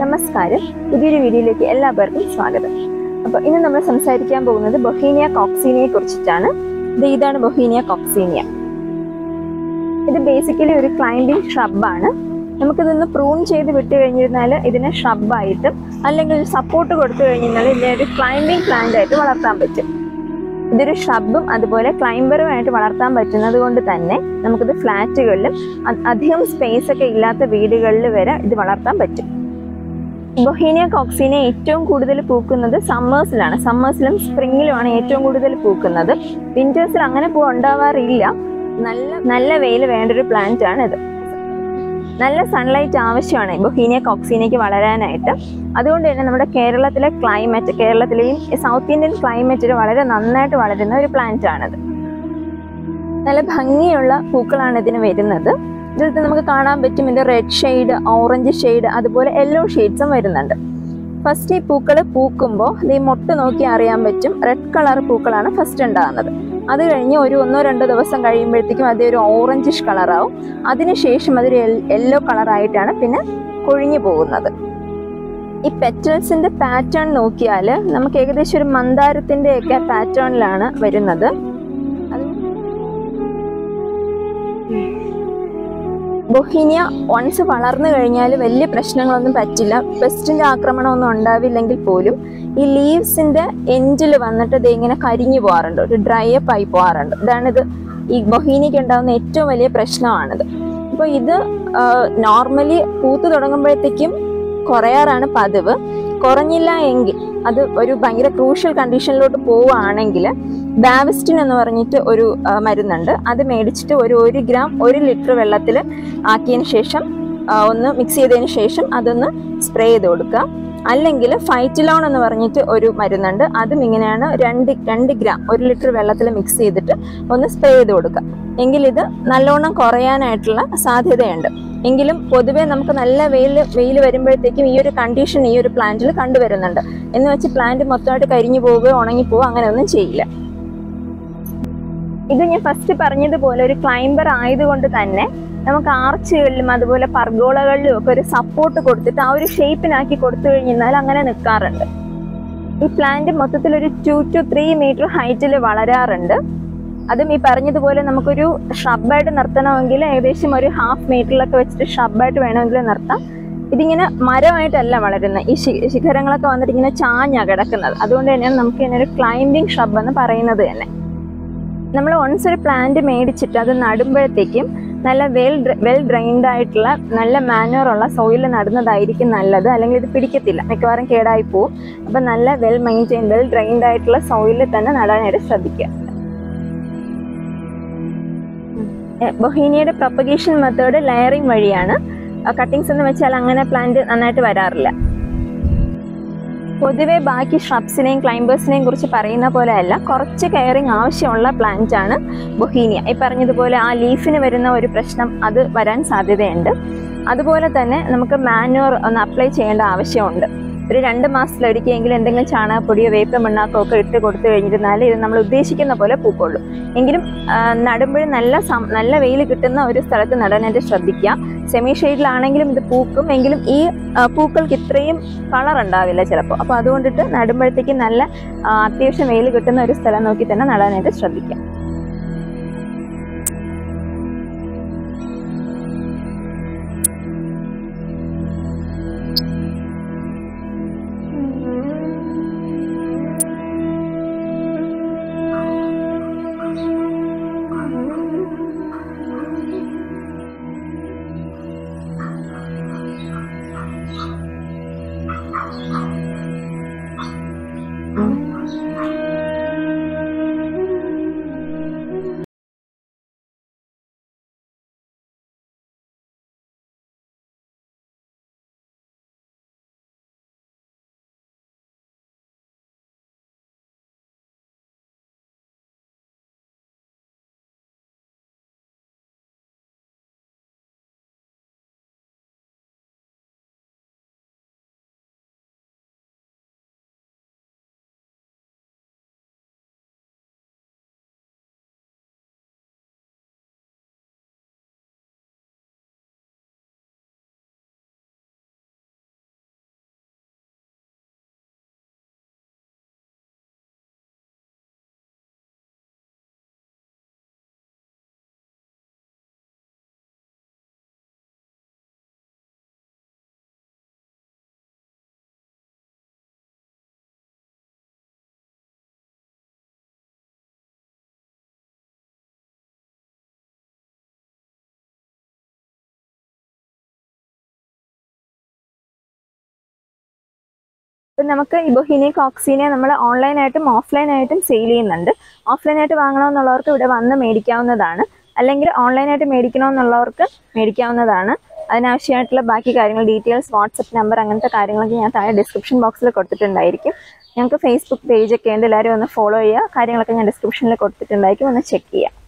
നമസ്കാരം പുതിയൊരു വീഡിയോയിലേക്ക് എല്ലാവർക്കും സ്വാഗതം അപ്പോൾ ഇന്ന് നമ്മൾ സംസാരിക്കാൻ പോകുന്നത് ബൊഹീനിയ കോക്സീനിയെ കുറിച്ചിട്ടാണ് ഇത് ഇതാണ് ബൊഹീനിയ കോക്സീനിയ ഇത് ബേസിക്കലി ഒരു ക്ലൈംബിംഗ് ഷ്രബാണ് നമുക്കിതൊന്ന് പ്രൂൺ ചെയ്ത് വിട്ട് കഴിഞ്ഞിരുന്നാൽ ഇതിനെ ഷ്രബായിട്ടും അല്ലെങ്കിൽ ഒരു സപ്പോർട്ട് കൊടുത്തു കഴിഞ്ഞിരുന്നാൽ ഇതിനെ ഒരു ക്ലൈംബിംഗ് പ്ലാന്റ് ആയിട്ട് വളർത്താൻ പറ്റും ഇതൊരു ഷ്രബും അതുപോലെ ക്ലൈംബറുമായിട്ട് വളർത്താൻ പറ്റുന്നത് കൊണ്ട് തന്നെ നമുക്കിത് ഫ്ലാറ്റുകളിലും അ- അധികം സ്പേസ് ഒക്കെ ഇല്ലാത്ത വീടുകളിൽ വരെ ഇത് വളർത്താൻ പറ്റും ബൊഹീനിയ കോക്സീനെ ഏറ്റവും കൂടുതൽ പൂക്കുന്നത് സമ്മേഴ്സിലാണ് സമ്മേഴ്സിലും സ്പ്രിങ്ങിലുമാണ് ഏറ്റവും കൂടുതൽ പൂക്കുന്നത് വിന്റേഴ്സിൽ അങ്ങനെ പൂ ഉണ്ടാവാറില്ല നല്ല നല്ല വെയിൽ വേണ്ട ഒരു പ്ലാന്റ് ആണ് ഇത് നല്ല സൺലൈറ്റ് ആവശ്യമാണ് ബൊഹീനിയ കോക്സീനയ്ക്ക് വളരാനായിട്ട് അതുകൊണ്ട് തന്നെ നമ്മുടെ കേരളത്തിലെ ക്ലൈമറ്റ് കേരളത്തിലെയും സൗത്ത് ഇന്ത്യൻ ക്ലൈമറ്റിൽ വളരെ നന്നായിട്ട് വളരുന്ന ഒരു പ്ലാന്റ് ആണിത് നല്ല ഭംഗിയുള്ള പൂക്കളാണ് ഇതിന് വരുന്നത് ഇതിൽ നമുക്ക് കാണാൻ പറ്റും ഇത് റെഡ് ഷെയ്ഡ് ഓറഞ്ച് ഷെയ്ഡ് അതുപോലെ യെല്ലോ ഷെയ്ഡ്സും വരുന്നുണ്ട് ഫസ്റ്റ് ഈ പൂക്കൾ പൂക്കുമ്പോൾ ഇത് ഈ മൊട്ട് നോക്കി അറിയാൻ പറ്റും റെഡ് കളർ പൂക്കളാണ് ഫസ്റ്റ് ഉണ്ടാകുന്നത് അത് കഴിഞ്ഞ് ഒരു ഒന്നോ രണ്ടോ ദിവസം കഴിയുമ്പോഴത്തേക്കും അത് ഒരു ഓറഞ്ചിഷ് കളറാവും അതിനുശേഷം അതൊരു യെല്ലോ കളറായിട്ടാണ് പിന്നെ കൊഴിഞ്ഞു പോകുന്നത് ഈ പെറ്റൽസിന്റെ പാറ്റേൺ നോക്കിയാൽ നമുക്ക് ഏകദേശം ഒരു മന്ദാരത്തിന്റെ ഒക്കെ പാറ്റേണിലാണ് വരുന്നത് അത് ബൊഹീനിയ വൺസ് വളർന്നു കഴിഞ്ഞാൽ വലിയ പ്രശ്നങ്ങളൊന്നും പറ്റില്ല പെസ്റ്റിന്റെ ആക്രമണമൊന്നും ഉണ്ടാവില്ലെങ്കിൽ പോലും ഈ ലീവ്സിന്റെ എൻഡിൽ വന്നിട്ട് ഇത് ഇങ്ങനെ കരിഞ്ഞു പോകാറുണ്ട് ഒരു ഡ്രൈ അപ്പ് ആയി പോകാറുണ്ട് ഇതാണിത് ഈ ബൊഹീനിക്ക് ഉണ്ടാകുന്ന ഏറ്റവും വലിയ പ്രശ്നമാണിത് അപ്പോൾ ഇത് നോർമലി പൂത്ത് തുടങ്ങുമ്പോഴത്തേക്കും കുറയാറാണ് പതിവ് കുറഞ്ഞില്ല എങ്കിൽ അത് ഒരു ഭയങ്കര ക്രൂഷ്യൽ കണ്ടീഷനിലോട്ട് പോവുകയാണെങ്കിൽ ബാവിസ്റ്റിൻ എന്ന് പറഞ്ഞിട്ട് ഒരു ആ, മരുന്നുണ്ട് അത് മേടിച്ചിട്ട് ഒരു ഒരു ഗ്രാം ഒരു ലിറ്റർ വെള്ളത്തിൽ ആക്കിയതിന് ശേഷം ആ, ഒന്ന് മിക്സ് ചെയ്തതിന് ശേഷം അതൊന്ന് സ്പ്രേ ചെയ്ത് കൊടുക്കുക അല്ലെങ്കിൽ ഫൈറ്റിലോൺ എന്ന് പറഞ്ഞിട്ട് ഒരു മരുന്നുണ്ട് അതും ഇങ്ങനെയാണ് രണ്ട് രണ്ട് ഗ്രാം ഒരു ലിറ്റർ വെള്ളത്തിൽ മിക്സ് ചെയ്തിട്ട് ഒന്ന് സ്പ്രേ ചെയ്ത് കൊടുക്കുക എങ്കിൽ ഇത് നല്ലോണം കുറയാനായിട്ടുള്ള സാധ്യതയുണ്ട് എങ്കിലും പൊതുവേ നമുക്ക് നല്ല വെയിൽ വെയിൽ വരുമ്പോഴത്തേക്കും ഈ ഒരു കണ്ടീഷൻ ഈ ഒരു പ്ലാന്റിൽ കണ്ടുവരുന്നുണ്ട് എന്ന് വെച്ച് പ്ലാന്റ് മൊത്തമായിട്ട് കരിഞ്ഞു പോവുകയോ ഉണങ്ങിപ്പോവുകയോ അങ്ങനെയൊന്നും ചെയ്യില്ല ഇത് ഞാൻ ഫസ്റ്റ് പറഞ്ഞതുപോലെ ഒരു ക്ലൈംബർ ആയതുകൊണ്ട് തന്നെ നമുക്ക് ആർച്ചുകളിലും അതുപോലെ പർഗോളകളിലും ഒക്കെ ഒരു സപ്പോർട്ട് കൊടുത്തിട്ട് ആ ഒരു ഷേപ്പിനാക്കി കൊടുത്തു കഴിഞ്ഞാൽ അങ്ങനെ നിൽക്കാറുണ്ട് ഈ പ്ലാന്റ് മൊത്തത്തിൽ ഒരു ടു ടു ത്രീ മീറ്റർ ഹൈറ്റിൽ വളരാറുണ്ട് അതും ഈ പറഞ്ഞതുപോലെ നമുക്കൊരു ഷബ്ബായിട്ട് നിർത്തണമെങ്കിൽ ഏകദേശം ഒരു ഹാഫ് മീറ്ററിലൊക്കെ വെച്ചിട്ട് ഷബ്ബായിട്ട് വേണമെങ്കിൽ നിർത്താം ഇതിങ്ങനെ മരമായിട്ടല്ല വളരുന്നത് ഈ ശി- ശിഖരങ്ങളൊക്കെ വന്നിട്ട് ഇങ്ങനെ ചാഞ്ഞാ കിടക്കുന്നത് അതുകൊണ്ട് തന്നെയാണ് നമുക്ക് ഇതിനെ ഒരു ക്ലൈംബിംഗ് ഷബ് എന്ന് പറയുന്നത് തന്നെ നമ്മൾ വൺസ് ഒരു പ്ലാന്റ് മേടിച്ചിട്ട് അത് നടുമ്പോഴത്തേക്കും നല്ല വെൽ വെൽ ഡ്രെയിൻഡ് ആയിട്ടുള്ള നല്ല മാനുവർ ഉള്ള സോയിൽ നടുന്നതായിരിക്കും നല്ലത് അല്ലെങ്കിൽ ഇത് പിടിക്കത്തില്ല മിക്കവാറും കേടായി പോവും അപ്പം നല്ല വെൽ മെയിൻറ്റെയിൻ വെൽ ഡ്രെയിൻഡ് ആയിട്ടുള്ള സോയിലിൽ തന്നെ നടാനായിട്ട് ശ്രദ്ധിക്കുക ബൊഹീനിയയുടെ പ്രൊപ്പഗേഷൻ മെത്തേഡ് ലെയറിംഗ് വഴിയാണ് കട്ടിങ്സ് എന്ന് വെച്ചാൽ അങ്ങനെ പ്ലാന്റ് നന്നായിട്ട് വരാറില്ല പൊതുവെ ബാക്കി ഷ്രബ്സിനെയും ക്ലൈംബേഴ്സിനെയും കുറിച്ച് പറയുന്ന പോലെ അല്ല കുറച്ച് കെയറിങ് ആവശ്യമുള്ള പ്ലാന്റ് ആണ് ബൊഹീനിയ ഈ പറഞ്ഞതുപോലെ ആ ലീഫിന് വരുന്ന ഒരു പ്രശ്നം അത് വരാൻ സാധ്യതയുണ്ട് അതുപോലെ തന്നെ നമുക്ക് മാനുവർ ഒന്ന് അപ്ലൈ ചെയ്യേണ്ട ആവശ്യമുണ്ട് ഒരു രണ്ട് മാസത്തിലൊരിക്കലെങ്കിലും എന്തെങ്കിലും ചാണകപ്പൊടിയോ വേപ്പ മണ്ണാക്കോ ഒക്കെ ഇട്ട് കൊടുത്തു കഴിഞ്ഞിരുന്നാൽ ഇത് നമ്മൾ ഉദ്ദേശിക്കുന്ന പോലെ പൂക്കൊള്ളൂ എങ്കിലും നടുമ്പോഴും നല്ല സം നല്ല വെയിൽ കിട്ടുന്ന ഒരു സ്ഥലത്ത് നടാനായിട്ട് ശ്രദ്ധിക്കുക സെമി ഷെയ്ഡിലാണെങ്കിലും ഇത് പൂക്കും എങ്കിലും ഈ ആ, പൂക്കൾക്ക് ഇത്രയും കളർ ഉണ്ടാവില്ല ചിലപ്പോൾ അപ്പോൾ അതുകൊണ്ടിട്ട് നടുമ്പോഴത്തേക്കും നല്ല ആ, അത്യാവശ്യം വെയിൽ കിട്ടുന്ന ഒരു സ്ഥലം നോക്കി തന്നെ നടാനായിട്ട് ശ്രദ്ധിക്കാം അപ്പം നമുക്ക് ഈ ബൊഹീനിയ കോക്സീനിയ നമ്മൾ ഓൺലൈനായിട്ടും ഓഫ്ലൈനായിട്ടും സെയിൽ ചെയ്യുന്നുണ്ട് ഓഫ്ലൈനായിട്ട് വാങ്ങണമെന്നുള്ളവർക്ക് ഇവിടെ വന്ന് മേടിക്കാവുന്നതാണ് അല്ലെങ്കിൽ ഓൺലൈനായിട്ട് മേടിക്കണമെന്നുള്ളവർക്ക് മേടിക്കാവുന്നതാണ് അതിനാവശ്യമായിട്ടുള്ള ബാക്കി കാര്യങ്ങൾ ഡീറ്റെയിൽസ് വാട്സപ്പ് നമ്പർ അങ്ങനത്തെ കാര്യങ്ങളൊക്കെ ഞാൻ താഴെ ഡിസ്ക്രിപ്ഷൻ ബോക്സിൽ കൊടുത്തിട്ടുണ്ടായിരിക്കും ഞങ്ങൾക്ക് ഫേസ്ബുക്ക് പേജൊക്കെ ഉണ്ട് എല്ലാവരും ഒന്ന് ഫോളോ ചെയ്യുക കാര്യങ്ങളൊക്കെ ഞാൻ ഡിസ്ക്രിപ്ഷനിൽ കൊടുത്തിട്ടുണ്ടായിരിക്കും ഒന്ന് ചെക്ക് ചെയ്യുക